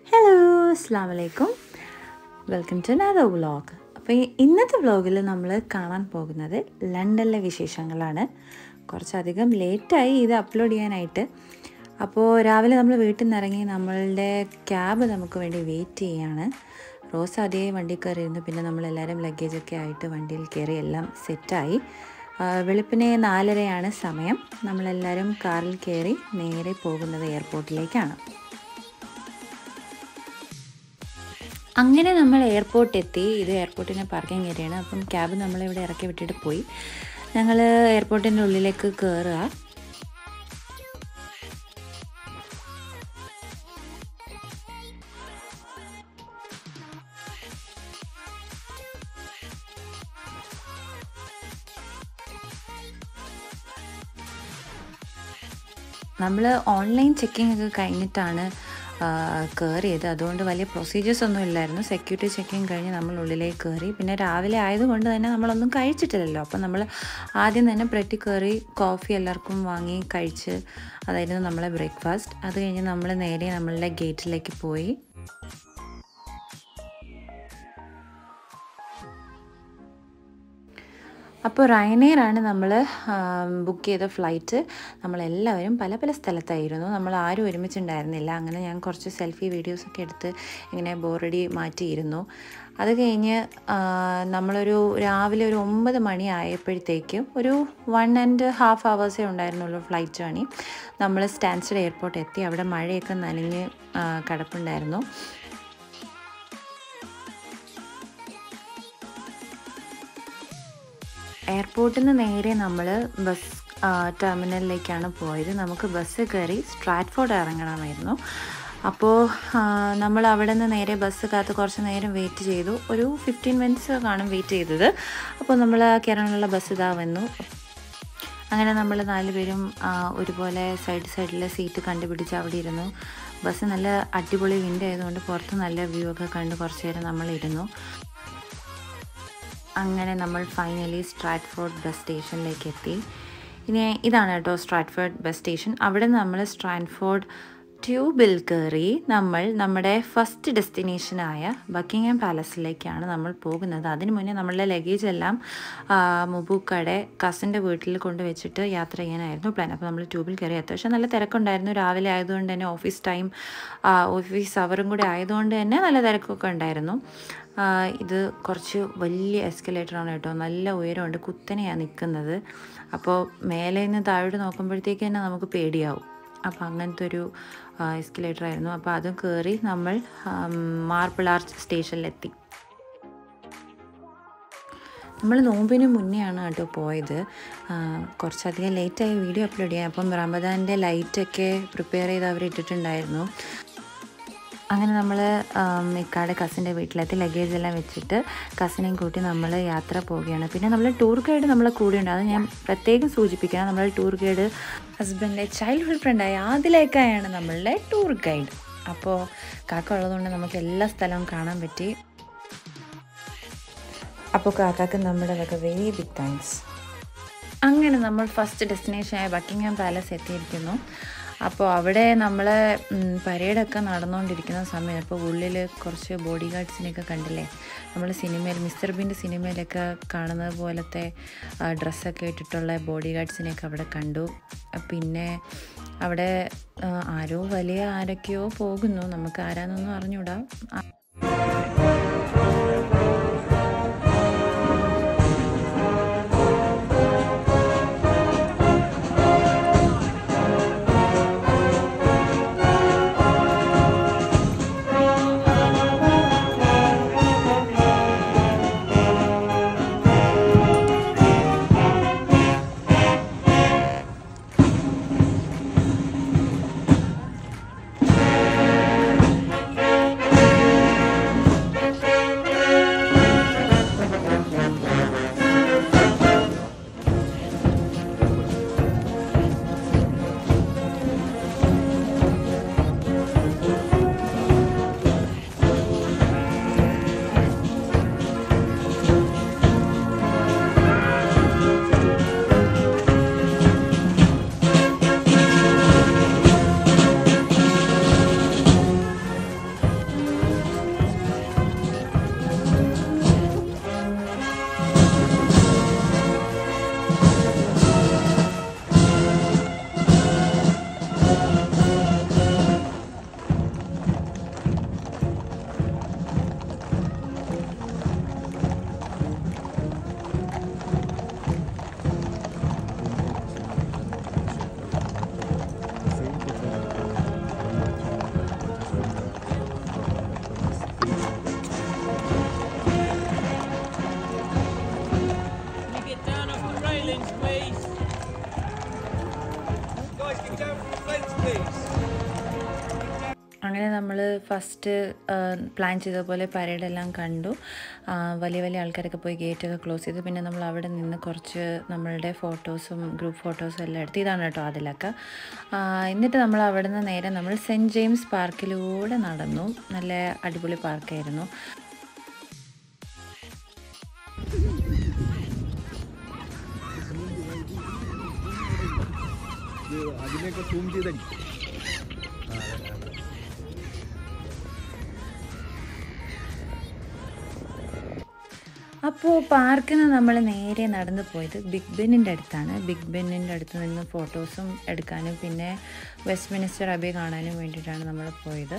hello അസ്സാം വലൈക്കും welcome to നാദോ vlog അപ്പോൾ ഈ ഇന്നത്തെ വ്ളോഗിൽ നമ്മൾ കാണാൻ പോകുന്നത് ലണ്ടനിലെ വിശേഷങ്ങളാണ് കുറച്ചധികം ലേറ്റായി ഇത് അപ്ലോഡ് ചെയ്യാനായിട്ട് അപ്പോൾ രാവിലെ നമ്മൾ വീട്ടിൽ നിന്ന് ഇറങ്ങി നമ്മളുടെ ക്യാബ് നമുക്ക് വേണ്ടി വെയിറ്റ് ചെയ്യാണ് റോസ് അതേ വണ്ടി കയറിയിരുന്നു പിന്നെ നമ്മളെല്ലാവരും ലഗേജൊക്കെ ആയിട്ട് വണ്ടിയിൽ കയറി എല്ലാം സെറ്റായി ആ, വെളുപ്പിനെ നാലരയാണ് സമയം നമ്മളെല്ലാവരും കാറിൽ കയറി നേരെ പോകുന്നത് എയർപോർട്ടിലേക്കാണ് അങ്ങനെ നമ്മൾ എയർപോർട്ട് എത്തി ഇത് എയർപോർട്ടിൻ്റെ പാർക്കിംഗ് ഏരിയയാണ് അപ്പം ക്യാബ് നമ്മളിവിടെ ഇറക്കി വിട്ടിട്ട് പോയി ഞങ്ങൾ എയർപോർട്ടിൻ്റെ ഉള്ളിലേക്ക് കയറുക നമ്മൾ ഓൺലൈൻ ചെക്കിംഗ് ഒക്കെ കഴിഞ്ഞിട്ടാണ് കയറിയത് അതുകൊണ്ട് വലിയ പ്രൊസീജിയേഴ്സ് ഒന്നും ഇല്ലായിരുന്നു സെക്യൂരിറ്റി ചെക്കിങ് കഴിഞ്ഞ് നമ്മൾ ഉള്ളിലേക്ക് കയറി പിന്നെ രാവിലെ ആയതുകൊണ്ട് തന്നെ നമ്മളൊന്നും കഴിച്ചിട്ടില്ലല്ലോ അപ്പം നമ്മൾ ആദ്യം തന്നെ ബ്രെഡിൽ കയറി കോഫി എല്ലാവർക്കും വാങ്ങി കഴിച്ച് അതായിരുന്നു നമ്മളെ ബ്രേക്ക്ഫാസ്റ്റ് അത് കഴിഞ്ഞ് നമ്മൾ നേരെ നമ്മളുടെ ഗേറ്റിലേക്ക് പോയി അപ്പോൾ റയനെയറാണ് നമ്മൾ ബുക്ക് ചെയ്ത ഫ്ലൈറ്റ് നമ്മളെല്ലാവരും പല പല സ്ഥലത്തായിരുന്നു നമ്മൾ ആരും ഒരുമിച്ചുണ്ടായിരുന്നില്ല അങ്ങനെ ഞാൻ കുറച്ച് സെൽഫി വീഡിയോസൊക്കെ എടുത്ത് ഇങ്ങനെ ബോറടി മാറ്റിയിരുന്നു അത് കഴിഞ്ഞ് ആ, നമ്മളൊരു രാവിലെ ഒരു ഒമ്പത് മണി ആയപ്പോഴത്തേക്കും ഒരു വൺ ആൻഡ് ഹാഫ് ഹവേഴ്സേ ഉണ്ടായിരുന്നുള്ളൂ ഫ്ലൈറ്റ് ജേണി നമ്മൾ സ്റ്റാൻസ്റ്റഡ് എയർപോർട്ട് എത്തി അവിടെ മഴയൊക്കെ നനഞ്ഞ് ആ, കിടപ്പുണ്ടായിരുന്നു എയർപോർട്ടിൽ നിന്ന് നേരെ നമ്മൾ ബസ് ടെർമിനലിലേക്കാണ് പോയത് നമുക്ക് ബസ് കയറി സ്ട്രാറ്റ്ഫോർഡ് ഇറങ്ങണമായിരുന്നു അപ്പോൾ നമ്മൾ അവിടെ നിന്ന് നേരെ ബസ് കാത്ത് കുറച്ച് നേരം വെയിറ്റ് ചെയ്തു ഒരു ഫിഫ്റ്റീൻ മിനിറ്റ്സ് കാണും വെയിറ്റ് ചെയ്തത് അപ്പോൾ നമ്മൾ കയറാനുള്ള ബസ് ഇതാ വന്നു അങ്ങനെ നമ്മൾ നാലുപേരും ആ, ഒരുപോലെ സൈഡ് സൈഡിലെ സീറ്റ് കണ്ടുപിടിച്ച് അവിടെ ഇരുന്നു ബസ് നല്ല അടിപൊളി വിൻഡ് ആയതുകൊണ്ട് പുറത്ത് നല്ല വ്യൂ ഒക്കെ കണ്ട് കുറച്ച് നേരം നമ്മൾ ഇരുന്നു അങ്ങനെ നമ്മൾ ഫൈനലി സ്ട്രാറ്റ്ഫോർഡ് ബസ് സ്റ്റേഷനിലേക്ക് എത്തി ഇനി ഇതാണ് കേട്ടോ സ്ട്രാറ്റ്ഫോർഡ് ബസ് സ്റ്റേഷൻ അവിടെ നമ്മൾ സ്ട്രാൻഫോർഡ് ട്യൂബിൽ കയറി നമ്മൾ നമ്മുടെ ഫസ്റ്റ് ഡെസ്റ്റിനേഷനായ ബക്കിംഗ്ഹാം പാലസിലേക്കാണ് നമ്മൾ പോകുന്നത് അതിന് മുന്നേ നമ്മളുടെ ലഗേജ് എല്ലാം ആ, മുബൂക്കടെ കസിൻ്റെ വീട്ടിൽ കൊണ്ട് വെച്ചിട്ട് യാത്ര ചെയ്യാനായിരുന്നു പ്ലാൻ അപ്പോൾ നമ്മൾ ട്യൂബിൽ കയറി അത്യാവശ്യം നല്ല തിരക്കുണ്ടായിരുന്നു രാവിലെ ആയതുകൊണ്ട് തന്നെ ഓഫീസ് ടൈം ഓഫീസ് അവറും കൂടെ ആയതുകൊണ്ട് തന്നെ നല്ല തിരക്കൊക്കെ ഉണ്ടായിരുന്നു ആ, ഇത് കുറച്ച് വലിയ എസ്കലേറ്ററാണ് കേട്ടോ നല്ല ഉയരമുണ്ട് കുത്തനെയാണ് നിൽക്കുന്നത് അപ്പോൾ മേലെ നിന്ന് താഴോട്ട് നോക്കുമ്പോഴത്തേക്ക് തന്നെ നമുക്ക് പേടിയാവും അപ്പോൾ അങ്ങനത്തെ ഒരു എസ്കലേറ്റർ ആയിരുന്നു അപ്പോൾ അതും കയറി നമ്മൾ മാർബിൾ ആർച്ച് സ്റ്റേഷനിലെത്തി നമ്മൾ നോമ്പിന് മുന്നെയാണ് കേട്ടോ പോയത് ആ, കുറച്ചധികം ലേറ്റായി വീഡിയോ അപ്ലോഡ് ചെയ്യാം അപ്പം റമദാൻ്റെ ലൈറ്റൊക്കെ പ്രിപ്പയർ ചെയ്ത് അവർ ഇട്ടിട്ടുണ്ടായിരുന്നു അങ്ങനെ നമ്മൾ ഇക്കാടെ കസിൻ്റെ വീട്ടിലെത്തി ലഗേജ് എല്ലാം വെച്ചിട്ട് കസിനെയും കൂട്ടി നമ്മൾ യാത്ര പോവുകയാണ് പിന്നെ നമ്മൾ ടൂർ ഗൈഡ് നമ്മളെ കൂടെയുണ്ട് അത് ഞാൻ പ്രത്യേകം സൂചിപ്പിക്കണം നമ്മൾ ടൂർ ഗൈഡ് ഹസ്ബൻഡിൻ്റെ ചൈൽഡ്ഹുഡ് ഫ്രണ്ടായ ആദിലേക്കായാണ് നമ്മളുടെ ടൂർ ഗൈഡ് അപ്പോൾ കാക്ക ഉള്ളതുകൊണ്ട് നമുക്ക് എല്ലാ സ്ഥലവും കാണാൻ പറ്റി അപ്പോൾ കാക്കാക്ക് നമ്മുടെ വക വെരി ബിഗ് താങ്ക്സ് അങ്ങനെ നമ്മൾ ഫസ്റ്റ് ഡെസ്റ്റിനേഷനായ ബക്കിംഗ്ഹാം പാലസ് എത്തിയിരിക്കുന്നു അപ്പോൾ അവിടെ നമ്മൾ പരേഡൊക്കെ നടന്നുകൊണ്ടിരിക്കുന്ന സമയം അപ്പോൾ ഉള്ളിൽ കുറച്ച് ബോഡി ഗാർഡ്സിനെയൊക്കെ കണ്ടില്ലേ നമ്മൾ സിനിമയിൽ മിസ്റ്റർ ബീൻ്റെ സിനിമയിലൊക്കെ കാണുന്നത് പോലത്തെ ആ, ഡ്രസ്സൊക്കെ ഇട്ടിട്ടുള്ള ബോഡി ഗാർഡ്സിനെയൊക്കെ അവിടെ കണ്ടു പിന്നെ അവിടെ ആ, ആരോ വലിയ ആരൊക്കെയോ പോകുന്നു നമുക്ക് ആരാന്നൊന്നും അറിഞ്ഞൂടാ ആ, അങ്ങനെ നമ്മൾ ഫസ്റ്റ് പ്ലാൻ ചെയ്ത പോലെ പരേഡെല്ലാം കണ്ടു ആ, വലിയ വലിയ ആൾക്കാരൊക്കെ പോയി ഗേറ്റൊക്കെ ക്ലോസ് ചെയ്തു പിന്നെ നമ്മൾ അവിടെ നിന്ന് കുറച്ച് നമ്മളുടെ ഫോട്ടോസും ഗ്രൂപ്പ് ഫോട്ടോസും എല്ലാം എടുത്ത് ഇതാണ് കേട്ടോ അതിലൊക്കെ ആ, എന്നിട്ട് നമ്മൾ അവിടെ നിന്ന് നേരെ നമ്മൾ സെൻറ്റ് ജെയിംസ് പാർക്കിലൂടെ നടന്നു നല്ല അടിപൊളി പാർക്കായിരുന്നു അതിനെയൊക്കെ സൂം ചെയ്തടി അപ്പോൾ പാർക്കിൽ നിന്ന് നമ്മൾ നേരെ നടന്നു പോയത് ബിഗ് ബെന്നിൻ്റെ അടുത്താണ് ബിഗ് ബെന്നിൻ്റെ അടുത്ത് നിന്ന് ഫോട്ടോസും എടുക്കാനും പിന്നെ വെസ്റ്റ് മിനിസ്റ്റർ അബി കാണാനും വേണ്ടിയിട്ടാണ് നമ്മൾ പോയത്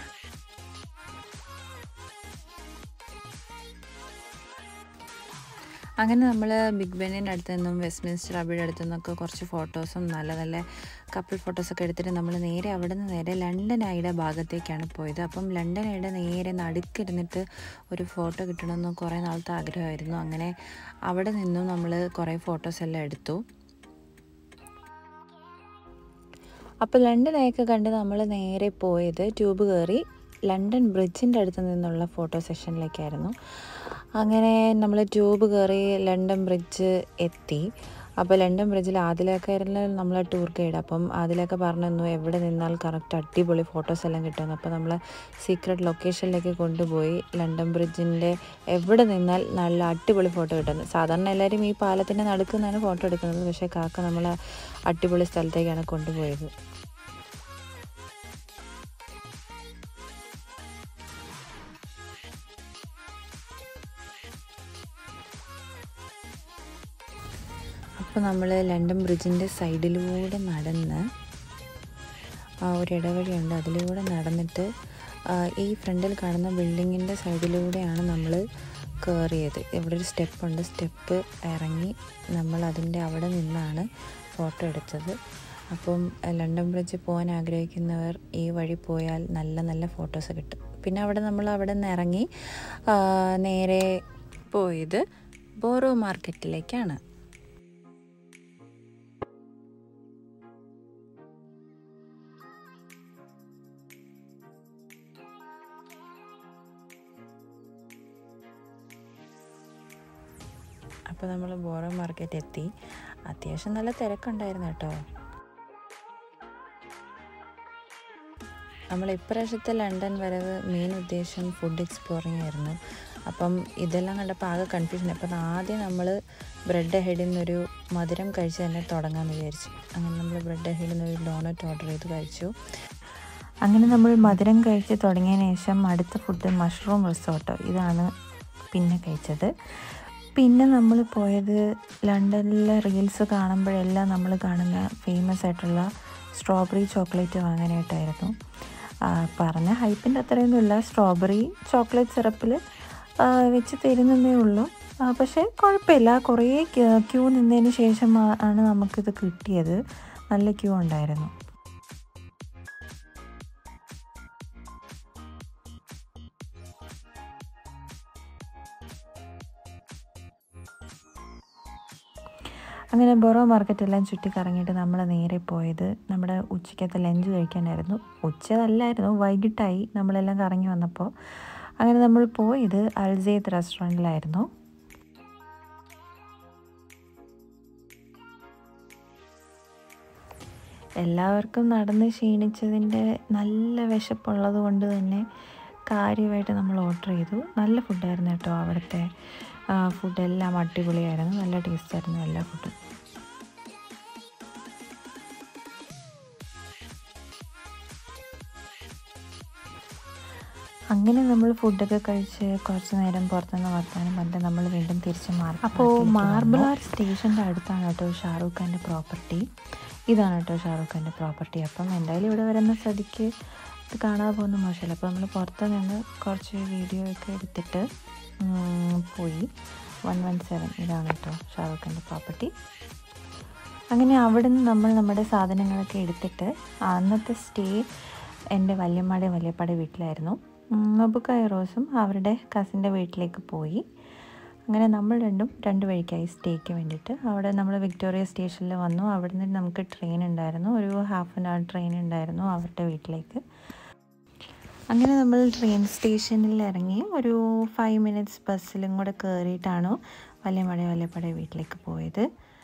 അങ്ങനെ നമ്മൾ ബിഗ് ബെന്നിൻ്റെ അടുത്ത് നിന്നും വെസ്റ്റ് മിനിസ്റ്റർ അബിയുടെ അടുത്തു നിന്നൊക്കെ കുറച്ച് ഫോട്ടോസും നല്ല നല്ല കപ്പിൾ ഫോട്ടോസൊക്കെ എടുത്തിട്ട് നമ്മൾ നേരെ അവിടെ നിന്ന് നേരെ ലണ്ടൻ ഐയുടെ ഭാഗത്തേക്കാണ് പോയത് അപ്പം ലണ്ടൻ ഐയുടെ നേരെ നടുക്കിരുന്നിട്ട് ഒരു ഫോട്ടോ കിട്ടണമെന്ന് കുറേ നാളത്തെ ആഗ്രഹമായിരുന്നു അങ്ങനെ അവിടെ നിന്നും നമ്മൾ കുറേ ഫോട്ടോസ് എല്ലാം എടുത്തു അപ്പോൾ ലണ്ടൻ ഐയൊക്കെ കണ്ട് നമ്മൾ നേരെ പോയത് ട്യൂബ് കയറി ലണ്ടൻ ബ്രിഡ്ജിൻ്റെ അടുത്ത് നിന്നുള്ള ഫോട്ടോ സെഷനിലേക്കായിരുന്നു അങ്ങനെ നമ്മൾ ട്യൂബ് കയറി ലണ്ടൻ ബ്രിഡ്ജ് എത്തി അപ്പോൾ ലണ്ടൻ ബ്രിഡ്ജിൽ ആദിലൊക്കെയായിരുന്നു നമ്മളെ ടൂർ ഗൈഡ് അപ്പം ആദിലൊക്കെ പറഞ്ഞു തന്നു എവിടെ നിന്നാൽ കറക്റ്റ് അടിപൊളി ഫോട്ടോസ് എല്ലാം കിട്ടുമെന്ന് അപ്പോൾ നമ്മൾ സീക്രട്ട് ലൊക്കേഷനിലേക്ക് കൊണ്ടുപോയി ലണ്ടൻ ബ്രിഡ്ജിൻ്റെ എവിടെ നിന്നാൽ നല്ല അടിപൊളി ഫോട്ടോ കിട്ടുന്നത് സാധാരണ എല്ലാവരും ഈ പാലത്തിൻ്റെ നടുക്ക് നിന്നാണ് ഫോട്ടോ എടുക്കുന്നത് പക്ഷേ കാക്ക നമ്മൾ അടിപൊളി സ്ഥലത്തേക്കാണ് കൊണ്ടുപോയത് അപ്പോൾ നമ്മൾ ലണ്ടൻ ബ്രിഡ്ജിൻ്റെ സൈഡിലൂടെ നടന്ന് ആ ഒരു ഇടവഴിയുണ്ട് അതിലൂടെ നടന്നിട്ട് ആ, ഈ ഫ്രണ്ടിൽ കാണുന്ന ബിൽഡിങ്ങിൻ്റെ സൈഡിലൂടെയാണ് നമ്മൾ കയറിയത് ഇവിടെ ഒരു സ്റ്റെപ്പുണ്ട് സ്റ്റെപ്പ് ഇറങ്ങി നമ്മൾ അതിൻ്റെ അവിടെ നിന്നാണ് ഫോട്ടോ എടുത്തത് അപ്പം ആ, ലണ്ടൻ ബ്രിഡ്ജ് പോകാൻ ആഗ്രഹിക്കുന്നവർ ഈ വഴി പോയാൽ നല്ല നല്ല ഫോട്ടോസ് കിട്ടും പിന്നെ അവിടെ നമ്മൾ അവിടെ നിന്ന് ഇറങ്ങി ആ, നേരെ പോയത് ബോറോ മാർക്കറ്റിലേക്കാണ് അപ്പോൾ നമ്മൾ ബോറോ മാർക്കറ്റ് എത്തി അത്യാവശ്യം നല്ല തിരക്കുണ്ടായിരുന്നു കേട്ടോ നമ്മൾ ഇപ്രാവശ്യത്തെ ലണ്ടൻ വരവ് മെയിൻ ഉദ്ദേശം ഫുഡ് എക്സ്പ്ലോറിംഗ് ആയിരുന്നു അപ്പം ഇതെല്ലാം കണ്ടപ്പോൾ ആകെ കൺഫ്യൂഷൻ അപ്പം ആദ്യം നമ്മൾ ബ്രെഡ് ഹെഡിൽ നിന്നൊരു മധുരം കഴിച്ച് തന്നെ തുടങ്ങാമെന്ന് വിചാരിച്ചു അങ്ങനെ നമ്മൾ ബ്രെഡ് ഹെഡിൽ നിന്നൊരു ഡോണറ്റ് ഓർഡർ ചെയ്ത് കഴിച്ചു അങ്ങനെ നമ്മൾ മധുരം കഴിച്ച് തുടങ്ങിയതിന് ശേഷം അടുത്ത ഫുഡ് മഷ്റൂം റിസോർട്ട് ഇതാണ് പിന്നെ കഴിച്ചത് പിന്നെ നമ്മൾ പോയത് ലണ്ടനിലെ റീൽസ് കാണുമ്പോഴെല്ലാം നമ്മൾ കാണുന്ന ഫേമസ് ആയിട്ടുള്ള സ്ട്രോബെറി ചോക്ലേറ്റ് വാങ്ങാനായിട്ടായിരുന്നു ആ, പറഞ്ഞ ഹൈപ്പിൻ്റെ അത്രയൊന്നുമില്ല സ്ട്രോബെറി ചോക്ലേറ്റ് സിറപ്പിൽ വെച്ച് തരുന്നതേ ഉള്ളൂ ആ, പക്ഷേ കുഴപ്പമില്ല കുറേ ക്യൂ നിന്നതിന് ശേഷം ആ- ആണ് നമുക്കിത് കിട്ടിയത് നല്ല ക്യൂ ഉണ്ടായിരുന്നു അങ്ങനെ ബൊറോ മാർക്കറ്റെല്ലാം ചുറ്റിക്കറങ്ങിയിട്ട് നമ്മൾ നേരെ പോയത് നമ്മുടെ ഉച്ചയ്ക്കത്തെ ലഞ്ച് കഴിക്കാനായിരുന്നു ഉച്ചയല്ലായിരുന്നു വൈകിട്ടായി നമ്മളെല്ലാം കറങ്ങി വന്നപ്പോൾ അങ്ങനെ നമ്മൾ പോയത് അൽസേത്ത് റെസ്റ്റോറൻറ്റിലായിരുന്നു എല്ലാവർക്കും നടന്ന് ക്ഷീണിച്ചതിൻ്റെ നല്ല വിശപ്പുള്ളത് കൊണ്ട് തന്നെ കാര്യമായിട്ട് നമ്മൾ ഓർഡർ ചെയ്തു നല്ല ഫുഡായിരുന്നു കേട്ടോ അവിടുത്തെ ഫുഡെല്ലാം അടിപൊളിയായിരുന്നു നല്ല ടേസ്റ്റായിരുന്നു എല്ലാ ഫുഡും അങ്ങനെ നമ്മൾ ഫുഡൊക്കെ കഴിച്ച് കുറച്ച് നേരം പുറത്തുനിന്ന് വർത്താനം പറഞ്ഞിട്ട് നമ്മൾ വീണ്ടും തിരിച്ച് മാർബിൾ അപ്പോൾ മാർബിൾ ആർ സ്റ്റേഷൻ്റെ അടുത്താണ് കേട്ടോ ഷാറൂഖ് ഖാൻ്റെ പ്രോപ്പർട്ടി ഇതാണ് കേട്ടോ ഷാറൂഖ് ഖാൻ്റെ പ്രോപ്പർട്ടി അപ്പം എന്തായാലും ഇവിടെ വരുന്ന സ്ഥിതിക്ക് ഇത് കാണാതെ പോകുന്ന മോശമല്ല അപ്പോൾ നമ്മൾ പുറത്ത് നിന്ന് കുറച്ച് വീഡിയോ ഒക്കെ എടുത്തിട്ട് ഉം, പോയി വൺ വൺ സെവൻ ഇതാണ് കേട്ടോ ഷാറൂഖ് ഖാൻ്റെ പ്രോപ്പർട്ടി അങ്ങനെ അവിടെ നിന്ന് നമ്മൾ നമ്മുടെ സാധനങ്ങളൊക്കെ എടുത്തിട്ട് അന്നത്തെ സ്റ്റേ എൻ്റെ വല്യമ്മയുടെ വല്യപ്പാടെ വീട്ടിലായിരുന്നു നബുക്കായ റോസും അവരുടെ കസിൻ്റെ വീട്ടിലേക്ക് പോയി അങ്ങനെ നമ്മൾ രണ്ടും രണ്ട് വഴിക്കായി സ്റ്റേക്ക് വേണ്ടിയിട്ട് അവിടെ നമ്മൾ വിക്ടോറിയ സ്റ്റേഷനിൽ വന്നു അവിടെ നിന്ന് നമുക്ക് ട്രെയിൻ ഉണ്ടായിരുന്നു ഒരു ഹാഫ് ആൻ അവർ ട്രെയിൻ ഉണ്ടായിരുന്നു അവരുടെ വീട്ടിലേക്ക് അങ്ങനെ നമ്മൾ ട്രെയിൻ സ്റ്റേഷനിൽ ഇറങ്ങി ഒരു ഫൈവ് മിനിറ്റ്സ് ബസ്സിലും കൂടെ കയറിയിട്ടാണ് വല്യമട വല്യപ്പട വീട്ടിലേക്ക് പോയത്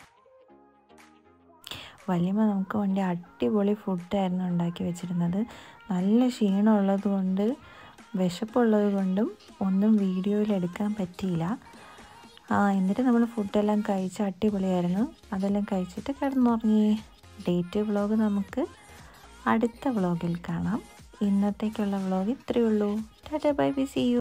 വല്യമ്മ നമുക്ക് വേണ്ടി അടിപൊളി ഫുഡായിരുന്നു ഉണ്ടാക്കി വെച്ചിരുന്നത് നല്ല ക്ഷീണമുള്ളത് കൊണ്ട് വിശപ്പുള്ളത് കൊണ്ടും ഒന്നും വീഡിയോയിൽ എടുക്കാൻ പറ്റിയില്ല ആ എന്നിട്ട് നമ്മൾ ഫുഡെല്ലാം കഴിച്ച് അടിപൊളിയായിരുന്നു അതെല്ലാം കഴിച്ചിട്ട് കിടന്നുറങ്ങി ഡേറ്റ് വ്ളോഗ് നമുക്ക് അടുത്ത വ്ളോഗിൽ കാണാം ഇന്നത്തേക്കുള്ള വ്ളോഗ് ഇത്രയേ ഉള്ളൂ tata bye bye see U